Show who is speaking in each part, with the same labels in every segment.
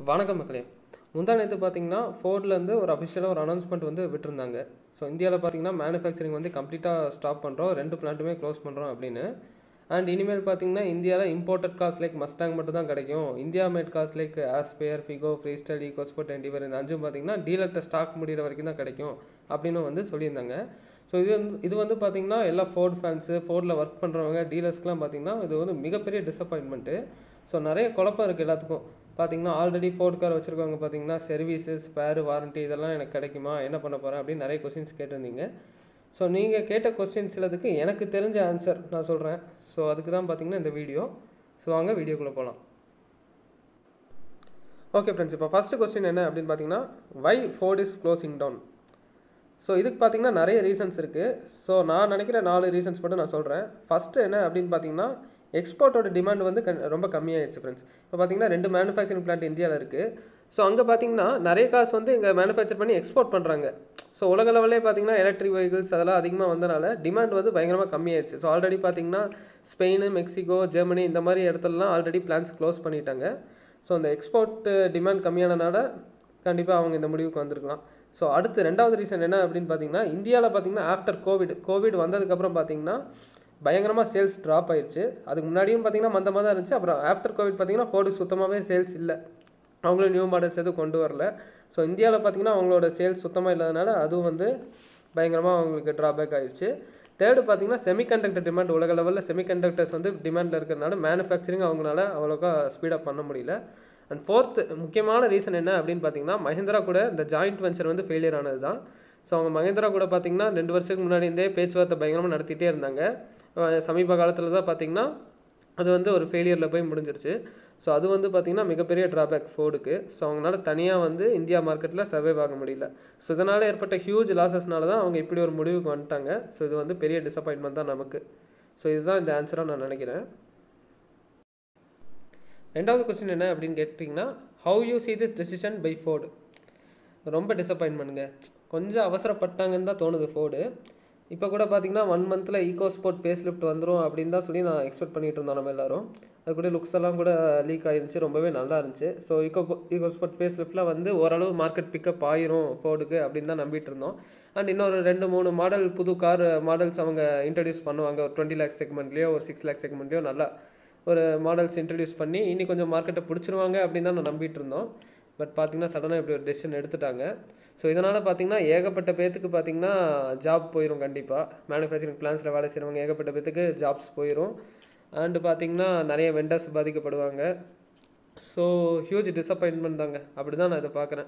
Speaker 1: வணக்கம் மக்களே முந்தா நேற்று பார்த்தீங்கன்னா ஃபோர்ட்லேருந்து ஒரு அஃபிஷியலாக ஒரு அனௌன்ஸ்மெண்ட் வந்து விட்டுருந்தாங்க ஸோ இந்தியாவில் பார்த்தீங்கன்னா மேனுஃபேக்சரிங் வந்து கம்ப்ளீட்டாக ஸ்டாப் பண்ணுறோம் ரெண்டு பிளான்ட்டுமே க்ளோஸ் பண்ணுறோம் அப்படின்னு அண்ட் இனிமேல் பார்த்தீங்கன்னா இந்தியாவில் இம்போர்ட்டட் காஸ் லைக் மஸ்டாங் மட்டும் தான் கிடைக்கும் India made cars like Aspire Figo Freestyle EcoSport Endeavour இந்த அஞ்சும் பார்த்தீங்கன்னா டீலர்கிட்ட ஸ்டாக் முடிகிற வரைக்கும் தான் கிடைக்கும் அப்படின்னு வந்து சொல்லியிருந்தாங்க ஸோ இது வந்து இது வந்து பார்த்தீங்கன்னா எல்லா ஃபோர்ட் ஃபேன்ஸு ஃபோர்டில் ஒர்க் பண்ணுறவங்க டீலர்ஸ்க்குலாம் பார்த்தீங்கன்னா இது வந்து மிகப்பெரிய டிசப்பாயின்மெண்ட்டு ஸோ நிறைய குழப்பம் இருக்குது எல்லாத்துக்கும் பார்த்தீங்கன்னா ஆல்ரெடி ஃபோர்ட் கார் வச்சுருக்கவங்க பார்த்தீங்கன்னா சர்வீசஸ் ஸ்பேரு வாரண்ட்டி இதெல்லாம் எனக்கு கிடைக்குமா என்ன பண்ண போகிறேன் அப்படின்னு நிறைய கொஸ்டின்ஸ் கேட்டிருந்தீங்க ஸோ நீங்கள் கேட்ட கொஸ்டின்ஸ் சிலதுக்கு எனக்கு தெரிஞ்ச ஆன்சர் நான் சொல்கிறேன் ஸோ அதுக்கு தான் பார்த்தீங்கன்னா இந்த வீடியோ ஸோ வாங்க வீடியோக்குள்ளே போகலாம் ஓகே ஃப்ரெண்ட்ஸ் இப்போ ஃபஸ்ட்டு கொஸ்டின் என்ன அப்படின்னு பார்த்தீங்கன்னா why Ford is closing down so இதுக்கு பார்த்தீங்கன்னா நிறைய ரீசன்ஸ் இருக்குது ஸோ நான் நினைக்கிற நாலு ரீசன்ஸ் மட்டும் நான் சொல்கிறேன் ஃபஸ்ட்டு என்ன அப்படின்னு பார்த்தீங்கன்னா எக்ஸ்போர்ட்டோட டிமாண்ட் வந்து கண் ரொம்ப கம்மியாயிடுச்சு ஃப்ரெண்ட்ஸ் இப்போ பார்த்தீங்கன்னா ரெண்டு மேனுஃபேக்சரிங் பிளான்ட் இந்தியாவில் இருக்குது ஸோ அங்கே பார்த்தீங்கன்னா நிறைய காசு வந்து இங்கே மேனுஃபேக்சர் பண்ணி எக்ஸ்போர்ட் பண்ணுறாங்க ஸோ உலக லெவலே பார்த்தீங்கன்னா எலக்ட்ரிக் வெஹிக்கிள்ஸ் அதெல்லாம் அதிகமாக வந்தனால டிமாண்ட் வந்து பயங்கரமாக கம்மியாயிடுச்சு ஸோ ஆல்ரெடி பார்த்தீங்கன்னா ஸ்பெயின் மெக்சிகோ ஜெர்மனி இந்த மாதிரி இடத்துலலாம் ஆல்ரெடி பிளான்ஸ் க்ளோஸ் பண்ணிட்டாங்க ஸோ அந்த எக்ஸ்போர்ட் டிமாண்ட் கம்மியானனால கண்டிப்பாக அவங்க இந்த முடிவுக்கு வந்திருக்கலாம் ஸோ அடுத்து ரெண்டாவது ரீசன் என்ன அப்படின்னு பார்த்தீங்கன்னா இந்தியாவில் பார்த்தீங்கன்னா ஆஃப்டர் கோவிட் கோவிட் வந்ததுக்கப்புறம் பார்த்தீங்கன்னா பயங்கரமாக சேல்ஸ் ட்ராப் ஆயிடுச்சு அதுக்கு முன்னாடியும் பார்த்தீங்கன்னா மந்தமாக தான் இருந்துச்சு அப்புறம் ஆஃப்டர் கோவிட் பார்த்தீங்கன்னா ஃபோர்டுக்கு சுத்தமாகவே சேல்ஸ் இல்லை அவங்களும் நியூ மாடல்ஸ் எதுவும் கொண்டு வரல ஸோ இந்தியாவில் பார்த்தீங்கன்னா அவங்களோட சேல்ஸ் சுத்தமாக இல்லாதனால அதுவும் வந்து பயங்கரமாக அவங்களுக்கு ட்ராபேக் ஆயிடுச்சு தேர்டு பார்த்தீங்கன்னா செமிகண்டக்டர் டிமாண்ட் உலக லெவலில் செமிகண்டக்டர்ஸ் வந்து டிமாண்டில் இருக்கிறனால மேனுஃபேக்சரிங் அவங்களால அவ்வளோக்கா ஸ்பீடப் பண்ண முடியல அண்ட் ஃபோர்த்து முக்கியமான ரீசன் என்ன அப்படின்னு பார்த்தீங்கன்னா மஹிந்திரா கூட இந்த ஜாயிண்ட் வெஞ்சர் வந்து ஃபெயிலியர் ஆனது தான் ஸோ அவங்க மஹிந்திரா கூட பார்த்தீங்கன்னா ரெண்டு வருஷத்துக்கு முன்னாடி இருந்தே பேச்சுவார்த்தை பயங்கரமாக நடத்திட்டே இருந்தாங்க சமீப காலத்தில் தான் பார்த்தீங்கன்னா அது வந்து ஒரு ஃபெயிலியரில் போய் முடிஞ்சிருச்சு ஸோ அது வந்து பார்த்திங்கன்னா மிகப்பெரிய ட்ராபேக் ஃபோர்டுக்கு ஸோ அவங்களால தனியாக வந்து இந்தியா மார்க்கெட்டில் சர்வைவ் ஆக முடியல ஸோ இதனால் ஏற்பட்ட ஹியூஜ் லாசஸ்னால தான் அவங்க இப்படி ஒரு முடிவுக்கு வந்துட்டாங்க ஸோ இது வந்து பெரிய டிசப்பாயின்மெண்ட் தான் நமக்கு ஸோ இதுதான் இந்த ஆன்சராக நான் நினைக்கிறேன் ரெண்டாவது கொஸ்டின் என்ன அப்படின்னு கேட்டிங்கன்னா how you see this decision by Ford ரொம்ப டிசப்பாயின்மெண்ட்டுங்க கொஞ்சம் அவசரப்பட்டாங்கன்னு தான் தோணுது ஃபோர்டு இப்போ கூட பார்த்தீங்கன்னா ஒன் மந்தில் ஈகோ ஸ்போர்ட் ஃபேஸ் லிஃப்ட் வந்துடும் அப்படின்னு தான் சொல்லி நான் எக்ஸ்பெக்ட் பண்ணிட்டு இருந்தோம் நம்ம எல்லாரும் அது கூட லுக்ஸ் எல்லாம் கூட லீக் ஆயிருந்துச்சு ரொம்பவே நல்லா இருந்துச்சு so Eco EcoSport face லிஃப்ட்டில் வந்து ஓரளவு மார்க்கெட் பிக்கப் ஆயிரும் ஃபோர்டுக்கு அப்படின்னு தான் நம்பிட்டு இருந்தோம் அண்ட் இன்னொரு ரெண்டு மூணு மாடல் புது கார் மாடல்ஸ் அவங்க இன்ட்ரடியூஸ் பண்ணுவாங்க ஒரு டுவெண்ட்டி லேக்ஸ் செக்மெண்ட்லேயோ ஒரு சிக்ஸ் லேக்ஸ் செக்மெண்ட்லேயோ நல்லா ஒரு மாடல்ஸ் இன்ட்ரடியூஸ் பண்ணி இன்னி கொஞ்சம் மார்க்கெட்டை பிடிச்சிருவாங்க அப்படின்னு தான் நான் நம்பிட்டு இருந்தோம் பட் பார்த்தீங்கன்னா சடனாக இப்படி ஒரு டெசிஷன் எடுத்துட்டாங்க ஸோ இதனால் பார்த்தீங்கன்னா ஏகப்பட்ட பேத்துக்கு பார்த்தீங்கன்னா ஜாப் போயிடும் கண்டிப்பாக மேனுஃபேக்சரிங் பிளான்ஸில் வேலை செய்கிறவங்க ஏகப்பட்ட பேத்துக்கு ஜாப்ஸ் போயிடும் அண்டு பார்த்தீங்கன்னா நிறைய வெண்டர்ஸ் பாதிக்கப்படுவாங்க ஸோ ஹியூஜ் டிசப்பாயின்மெண்ட் தாங்க அப்படி தான் நான் இதை பார்க்குறேன்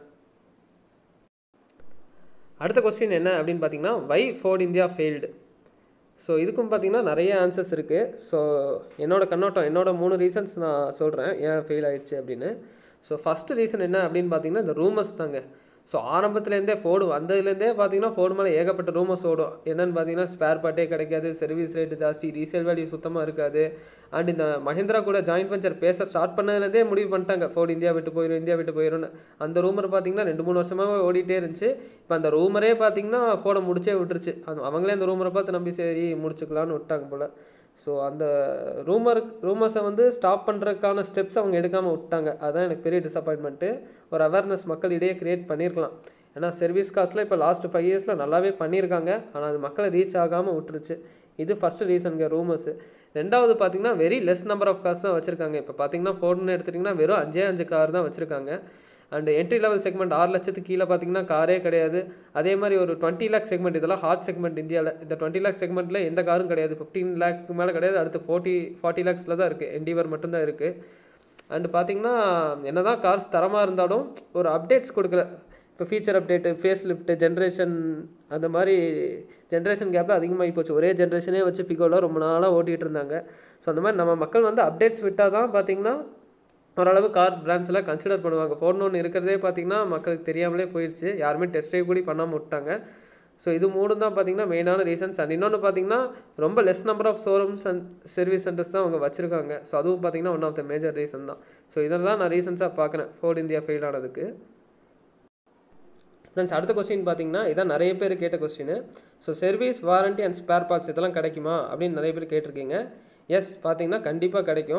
Speaker 1: அடுத்த கொஸ்டின் என்ன அப்படின்னு பார்த்தீங்கன்னா why Ford India failed so இதுக்கும் பார்த்தீங்கன்னா நிறைய ஆன்சர்ஸ் இருக்குது ஸோ என்னோட கண்ணோட்டம் என்னோட மூணு ரீசன்ஸ் நான் சொல்கிறேன் ஏன் ஃபெயில் ஆயிடுச்சு அப்படின்னு ஸோ ஃபஸ்ட்டு ரீசன் என்ன அப்படின்னு பார்த்தீங்கன்னா இந்த ரூமர்ஸ் தாங்க ஸோ ஆரம்பத்துலேருந்தே ஃபோர்டு வந்ததுலேருந்தே பார்த்தீங்கன்னா ஃபோர்டு மேலே ஏகப்பட்ட ரூமர்ஸ் ஓடும் என்னென்னு பார்த்தீங்கன்னா ஸ்பேர் பார்ட்டே கிடைக்காது சர்வீஸ் ரேட்டு ஜாஸ்தி ரீசேல் வேல்யூ சுத்தமாக இருக்காது அண்ட் இந்த மஹிந்திரா கூட ஜாயின்ட் வெஞ்சர் பேச ஸ்டார்ட் பண்ணதுலேருந்தே முடிவு பண்ணிட்டாங்க ஃபோர்டு இந்தியா விட்டு போயிடும் இந்தியா விட்டு போயிடும்னு அந்த ரூமர் பார்த்தீங்கன்னா ரெண்டு மூணு வருஷமாகவே ஓடிட்டே இருந்துச்சு இப்போ அந்த ரூமரே பார்த்தீங்கன்னா ஃபோர்டை முடிச்சே விட்டுருச்சு அந்த அவங்களே அந்த ரூமரை பார்த்து நம்பி சரி முடிச்சுக்கலான்னு விட்டாங்க போல் ஸோ அந்த ரூமர் ரூமர்ஸை வந்து ஸ்டாப் பண்ணுறதுக்கான ஸ்டெப்ஸ் அவங்க எடுக்காமல் விட்டாங்க அதுதான் எனக்கு பெரிய டிசப்பாயின்மெண்ட்டு ஒரு அவேர்னஸ் மக்களிடையே க்ரியேட் பண்ணியிருக்கலாம் ஏன்னா சர்வீஸ் காஸ்ட்டில் இப்போ லாஸ்ட் ஃபைவ் இயர்ஸில் நல்லாவே பண்ணியிருக்காங்க ஆனால் அது மக்களை ரீச் ஆகாமல் விட்டுருச்சு இது ஃபஸ்ட்டு ரீசனுங்க ரூமர்ஸு ரெண்டாவது பார்த்தீங்கன்னா very less number of cars தான் வச்சுருக்காங்க இப்போ பார்த்தீங்கன்னா ஃபோர்டுன்னு எடுத்துட்டிங்கன்னா வெறும் அஞ்சே அஞ்சு கார் தான் வச்சுருக்காங்க அண்ட் என்ட்ரி லெவல் செக்மெண்ட் ஆறு லட்சத்துக்கு கீழே பார்த்தீங்கன்னா காரே கிடையாது அதே மாதிரி ஒரு டுவெண்ட்டி லேக் செக்மெண்ட் இதெல்லாம் ஹாட் செக்மெண்ட் இந்தியாவில் இந்த டுவெண்ட்டி லேக் செக்மெண்ட்டில் எந்த காரும் கிடையாது ஃபிஃப்டீன் லேக்கு மேலே கிடையாது அடுத்து ஃபோர்ட்டி ஃபார்ட்டி லேக்ஸில் தான் இருக்குது என்டிவர் மட்டும்தான் இருக்குது அண்டு பார்த்தீங்கன்னா என்ன தான் கார்ஸ் தரமாக இருந்தாலும் ஒரு அப்டேட்ஸ் கொடுக்கல இப்போ feature update face lift generation அந்த மாதிரி ஜென்ரேஷன் கேப்பில் அதிகமாகி போச்சு ஒரே ஜென்ரேஷனே வச்சு ஃபிகோவில் ரொம்ப நாளாக ஓட்டிகிட்டு இருந்தாங்க ஸோ அந்த மாதிரி நம்ம மக்கள் வந்து அப்டேட்ஸ் விட்டால் தான் பார்த்தீங்கன்னா ஓரளவு கார் பிராண்ட்ஸ் எல்லாம் கன்சிடர் பண்ணுவாங்க ஃபோன் ஒன்று இருக்கிறதே பார்த்தீங்கன்னா மக்களுக்கு தெரியாமலே போயிடுச்சு யாருமே டெஸ்ட் ட்ரைவ் கூட பண்ணாமல் விட்டாங்க ஸோ இது மூணு தான் பார்த்தீங்கன்னா மெயினான ரீசன்ஸ் அண்ட் இன்னொன்று பார்த்தீங்கன்னா ரொம்ப less number of showrooms and service centres தான் அவங்க வச்சுருக்காங்க ஸோ அதுவும் பார்த்தீங்கன்னா one of the major reason தான் ஸோ இதெல்லாம் நான் ரீசன்ஸாக பார்க்குறேன் ஃபோர்ட் இந்தியா ஃபெயில் ஆனதுக்கு ஃப்ரெண்ட்ஸ் அடுத்த கொஸ்டின் பார்த்தீங்கன்னா இதான் நிறைய பேர் கேட்ட question so service warranty and spare parts இதெல்லாம் கிடைக்குமா அப்படின்னு நிறைய பேர் கேட்டிருக்கீங்க எஸ் பார்த்தீங்கன்னா கண்டிப்பாக கிடைக்கும்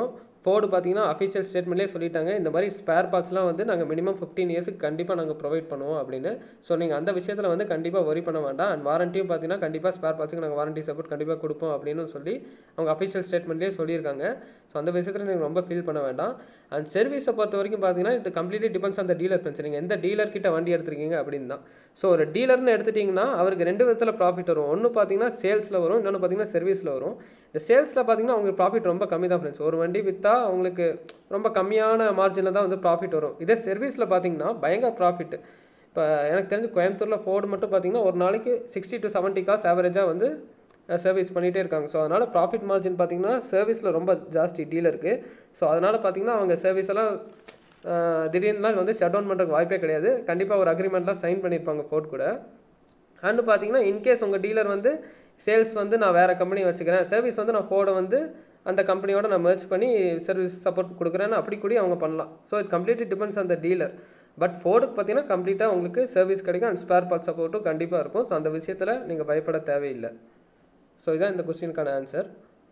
Speaker 1: ஃபோர்டு பார்த்தீங்கன்னா அஃபிஷியல் ஸ்டேட்மெண்ட்லேயே சொல்லிட்டாங்க இந்த மாதிரி ஸ்பேர் பார்ட்ஸ்லாம் வந்து நாங்கள் மினிமம் ஃபிஃப்டீன் இயர்ஸுக்கு கண்டிப்பாக நாங்கள் ப்ரொவைட் பண்ணுவோம் அப்படின்னு ஸோ நீங்கள் அந்த விஷயத்தில் வந்து கண்டிப்பாக ஒரி பண்ண வேண்டாம் அண்ட் வாரண்டியும் பார்த்தீங்கன்னா கண்டிப்பாக ஸ்பேர் பார்ட்ஸுக்கு நாங்கள் வாரண்டி சப்போர்ட் கண்டிப்பாக கொடுப்போம் அப்படின்னு சொல்லி அவங்க அஃபிஷியல் ஸ்டேட்மெண்ட்லேயே சொல்லியிருக்காங்க ஸோ அந்த விஷயத்தில் நீங்கள் ரொம்ப ஃபீல் பண்ண வேண்டாம் அண்ட் சர்வீஸை பொறுத்த வரைக்கும் பார்த்தீங்கன்னா இட் கம்ப்ளீட்லி டிபெண்ட்ஸ் அந்த டீலர் ஃப்ரெண்ட்ஸ் நீங்கள் எந்த டீலர் கிட்ட வண்டி எடுத்திருக்கீங்க அப்படின்னு தான் ஸோ ஒரு டீலர்னு எடுத்துட்டிங்கன்னா அவருக்கு ரெண்டு விதத்தில் ப்ராஃபிட் வரும் ஒன்று பார்த்தீங்கன்னா சேல்ஸில் வரும் இன்னொன்று பார்த்தீங்கன்னா சர்வீஸில் வரும் இந்த சேல்ஸில் பார்த்தீங்கன்னா உங்களுக்கு ப்ராஃபிட் ரொம்ப கம்மி தான் ஃப்ரெண்ட்ஸ் ஒரு வண்டி விற்றா அவங்களுக்கு ரொம்ப கம்மியான மார்ஜினில் தான் வந்து ப்ராஃபிட் வரும் இதே சர்வீஸில் பார்த்தீங்கன்னா பயங்கர ப்ராஃபிட் இப்போ எனக்கு தெரிஞ்சு கோயம்புத்தூரில் ஃபோர்டு மட்டும் பார்த்தீங்கன்னா ஒரு நாளைக்கு சிக்ஸ்டி டு செவன்ட்டி காஸ் ஆவரேஜாக வந்து சர்வீஸ் பண்ணிகிட்டே இருக்காங்க ஸோ அதனால் ப்ராஃபிட் மார்ஜின் பார்த்தீங்கன்னா சர்வீஸில் ரொம்ப ஜாஸ்தி டீலருக்கு ஸோ அதனால் பார்த்தீங்கன்னா அவங்க சர்வீஸ் எல்லாம் திடீர்னுலாம் வந்து ஷட் டவுன் பண்ணுறதுக்கு வாய்ப்பே கிடையாது கண்டிப்பாக ஒரு அக்ரிமெண்ட்லாம் சைன் பண்ணியிருப்பாங்க ஃபோர்ட் கூட அண்டு பார்த்தீங்கன்னா இன்கேஸ் உங்கள் டீலர் வந்து சேல்ஸ் வந்து நான் வேறு கம்பெனி வச்சுக்கிறேன் சர்வீஸ் வந்து நான் ஃபோர்டை வந்து அந்த கம்பெனியோட நான் மெர்ச் பண்ணி சர்வீஸ் சப்போர்ட் கொடுக்குறேன்னு அப்படி கூட அவங்க பண்ணலாம் ஸோ இட் கம்ப்ளீட்லி டிபெண்ட்ஸ் அந்த டீலர் பட் ஃபோர்டுக்கு பார்த்தீங்கன்னா கம்ப்ளீட்டாக உங்களுக்கு சர்வீஸ் கிடைக்கும் அண்ட் ஸ்பேர் பார்ட் சப்போர்ட்டும் கண்டிப்பாக இருக்கும் ஸோ அந்த விஷயத்தில் நீங்கள் பயப்பட தேவையில்லை ஸோ இதான் இந்த கொஸ்டினுக்கான ஆன்சர்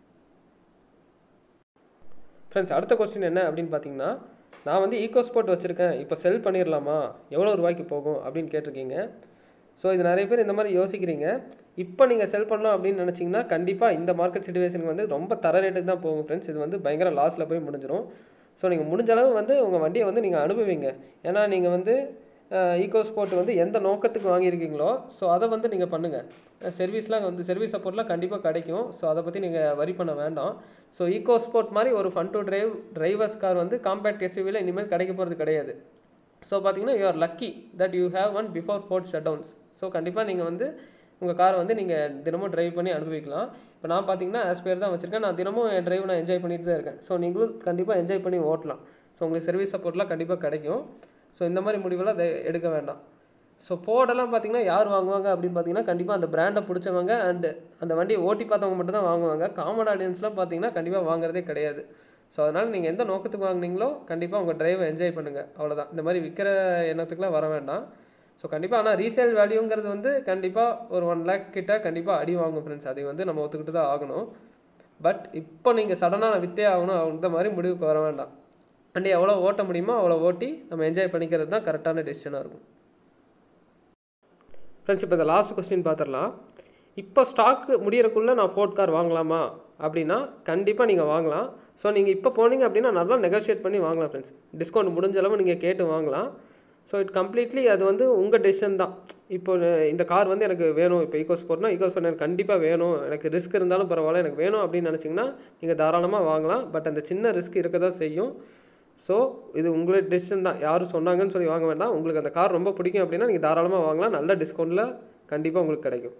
Speaker 1: ஃப்ரெண்ட்ஸ் அடுத்த கொஸ்டின் என்ன அப்படின்னு பார்த்தீங்கன்னா நான் வந்து ஈகோ ஸ்போர்ட் வச்சுருக்கேன் இப்போ செல் பண்ணிடலாமா எவ்வளோ ரூபாய்க்கு போகும் அப்படின்னு கேட்டிருக்கீங்க ஸோ இது நிறைய பேர் இந்த மாதிரி யோசிக்கிறீங்க இப்போ நீங்கள் செல் பண்ணலாம் அப்படின்னு நினச்சிங்கன்னா கண்டிப்பாக இந்த மார்க்கெட் சுச்சுவேஷனுக்கு வந்து ரொம்ப தர ரேட்டுக்கு தான் போகும் ஃப்ரெண்ட்ஸ் இது வந்து பயங்கர லாஸில் போய் முடிஞ்சிடும் ஸோ நீங்கள் முடிஞ்ச அளவு வந்து உங்கள் வண்டியை வந்து நீங்கள் அனுபவிங்க ஏன்னா நீங்கள் வந்து ஈகோ ஸ்போர்ட் வந்து எந்த நோக்கத்துக்கு வாங்கியிருக்கீங்களோ ஸோ அதை வந்து நீங்கள் பண்ணுங்கள் சர்வீஸ்லாம் வந்து சர்வீஸ் சப்போர்ட்லாம் கண்டிப்பாக கிடைக்கும் ஸோ அதை பற்றி நீங்கள் வரி பண்ண வேண்டாம் ஸோ ஈகோ ஸ்போர்ட் மாதிரி ஒரு fun to drive drivers car வந்து காம்பேக்ட் எஸ்யூவியில் இனிமேல் கிடைக்க போகிறது கிடையாது ஸோ பார்த்தீங்கன்னா you are lucky that you have one before Ford shut downs so கண்டிப்பாக நீங்கள் வந்து உங்கள் காரை வந்து நீங்கள் தினமும் ட்ரைவ் பண்ணி அனுபவிக்கலாம் இப்போ நான் பார்த்தீங்கன்னா ஆஸ்பேர் தான் வச்சுருக்கேன் நான் தினமும் என் ட்ரைவ் நான் என்ஜாய் பண்ணிட்டு தான் இருக்கேன் ஸோ நீங்களும் கண்டிப்பாக என்ஜாய் பண்ணி ஓட்டலாம் ஸோ உங்களுக்கு சர்வீஸ் சப்போர்ட்லாம் கண்டிப்பாக கிடைக்கும் ஸோ இந்த மாதிரி முடிவெல்லாம் அதை எடுக்க வேண்டாம் ஸோ ஃபோர்டெல்லாம் பார்த்தீங்கன்னா யார் வாங்குவாங்க அப்படின்னு பார்த்தீங்கன்னா கண்டிப்பாக அந்த பிராண்டை பிடிச்சவங்க அண்டு அந்த வண்டியை ஓட்டி பார்த்தவங்க மட்டும் தான் வாங்குவாங்க காமன் ஆடியன்ஸ்லாம் பார்த்தீங்கன்னா கண்டிப்பாக வாங்குறதே கிடையாது ஸோ அதனால் நீங்கள் எந்த நோக்கத்துக்கு வாங்குனீங்களோ கண்டிப்பாக உங்கள் டிரைவை என்ஜாய் பண்ணுங்கள் அவ்வளோதான் இந்த மாதிரி விற்கிற எண்ணத்துக்குலாம் வர வேண்டாம் ஸோ கண்டிப்பாக ஆனால் ரீசேல் வேல்யூங்கிறது வந்து கண்டிப்பாக ஒரு ஒன் லேக் கிட்ட கண்டிப்பாக அடி வாங்கும் ஃப்ரெண்ட்ஸ் அதை வந்து நம்ம ஒத்துக்கிட்டு தான் ஆகணும் பட் இப்போ நீங்கள் சடனாக நான் விற்றே ஆகணும் அந்த மாதிரி முடிவுக்கு வர வேண்டாம் வண்டி எவ்வளோ ஓட்ட முடியுமோ அவ்வளோ ஓட்டி நம்ம என்ஜாய் பண்ணிக்கிறது தான் கரெக்டான டெசிஷனாக இருக்கும் ஃப்ரெண்ட்ஸ் இப்போ இந்த லாஸ்ட் கொஸ்டின் பார்த்துடலாம் இப்போ ஸ்டாக் முடியறக்குள்ளே நான் ஃபோர்ட் கார் வாங்கலாமா அப்படின்னா கண்டிப்பாக நீங்கள் வாங்கலாம் ஸோ நீங்கள் இப்போ போனீங்க அப்படின்னா நல்லா நெகோஷியேட் பண்ணி வாங்கலாம் ஃப்ரெண்ட்ஸ் டிஸ்கவுண்ட் முடிஞ்ச அளவு நீங்கள் கேட்டு வாங்கலாம் ஸோ இட் கம்ப்ளீட்லி அது வந்து உங்கள் டெசிஷன் தான் இப்போ இந்த கார் வந்து எனக்கு வேணும் இப்போ ஈகோ ஸ்போர்ட்னா ஈகோ ஸ்போர்ட் எனக்கு கண்டிப்பாக வேணும் எனக்கு ரிஸ்க் இருந்தாலும் பரவாயில்ல எனக்கு வேணும் அப்படின்னு நினச்சிங்கன்னா நீங்கள் தாராளமாக வாங்கலாம் பட் அந்த சின்ன ரிஸ்க் இருக்க தான் செய்யும் ஸோ இது உங்களோட டெசிஷன் தான் யாரும் சொன்னாங்கன்னு சொல்லி வாங்க வேண்டாம் உங்களுக்கு அந்த கார் ரொம்ப பிடிக்கும் அப்படின்னா நீங்கள் தாராளமாக வாங்கலாம் நல்ல டிஸ்கவுண்ட்டில் கண்டிப்பாக உங்களுக்கு கிடைக்கும்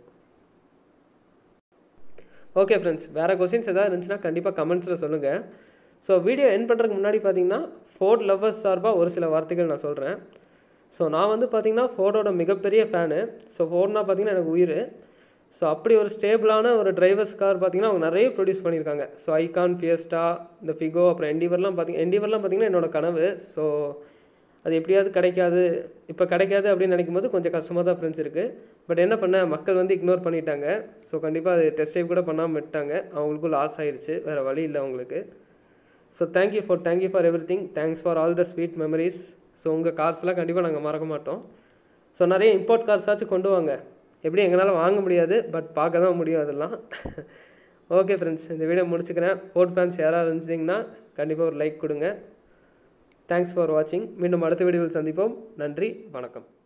Speaker 1: ஓகே ஃப்ரெண்ட்ஸ் வேறு கொஸ்டின்ஸ் எதாவது இருந்துச்சுன்னா கண்டிப்பாக கமெண்ட்ஸில் சொல்லுங்கள் ஸோ வீடியோ என் பண்ணுறதுக்கு முன்னாடி பார்த்தீங்கன்னா ஃபோர்ட் லவ்வர்ஸ் சார்பாக ஒரு சில வார்த்தைகள் நான் சொல்கிறேன் ஸோ நான் வந்து பார்த்தீங்கன்னா ஃபோர்டோட மிகப்பெரிய ஃபேனு ஸோ ஃபோர்ட்னா பார்த்தீங்கன்னா எனக்கு உயிர் ஸோ அப்படி ஒரு ஸ்டேபிளான ஒரு டிரைவர்ஸ் கார் பார்த்தீங்கன்னா அவங்க நிறைய ப்ரொடியூஸ் பண்ணியிருக்காங்க ஸோ ஐகான் ஃபியஸ்டா இந்த ஃபிகோ அப்புறம் எண்டிவர்லாம் பார்த்தீங்க எண்டிவர்லாம் பார்த்தீங்கன்னா என்னோட கனவு ஸோ அது எப்படியாவது கிடைக்காது இப்போ கிடைக்காது அப்படின்னு நினைக்கும் போது கொஞ்சம் கஷ்டமாக தான் ஃப்ரெண்ட்ஸ் இருக்குது பட் என்ன பண்ண மக்கள் வந்து இக்னோர் பண்ணிட்டாங்க ஸோ கண்டிப்பாக அது டெஸ்ட் டைப் கூட பண்ணாமல் விட்டாங்க அவங்களுக்கும் லாஸ் ஆயிடுச்சு வேறு வழி இல்லை அவங்களுக்கு so thank you for thank you for everything thanks for all the sweet memories so உங்கள் கார்ஸ்லாம் கண்டிப்பாக நாங்கள் மறக்க மாட்டோம் ஸோ நிறைய இம்போர்ட் கார்ஸாச்சும் கொண்டு வாங்க எப்படி எங்களால் வாங்க முடியாது பட் பார்க்க தான் முடியும் அதெல்லாம் ஓகே ஃப்ரெண்ட்ஸ் இந்த வீடியோ முடிச்சுக்கிறேன் ஃபோர்ட் ஃபேன்ஸ் யாராவது இருந்துச்சிங்கன்னா கண்டிப்பாக ஒரு லைக் கொடுங்க தேங்க்ஸ் ஃபார் வாட்சிங் மீண்டும் அடுத்த வீடியோவில் சந்திப்போம் நன்றி வணக்கம்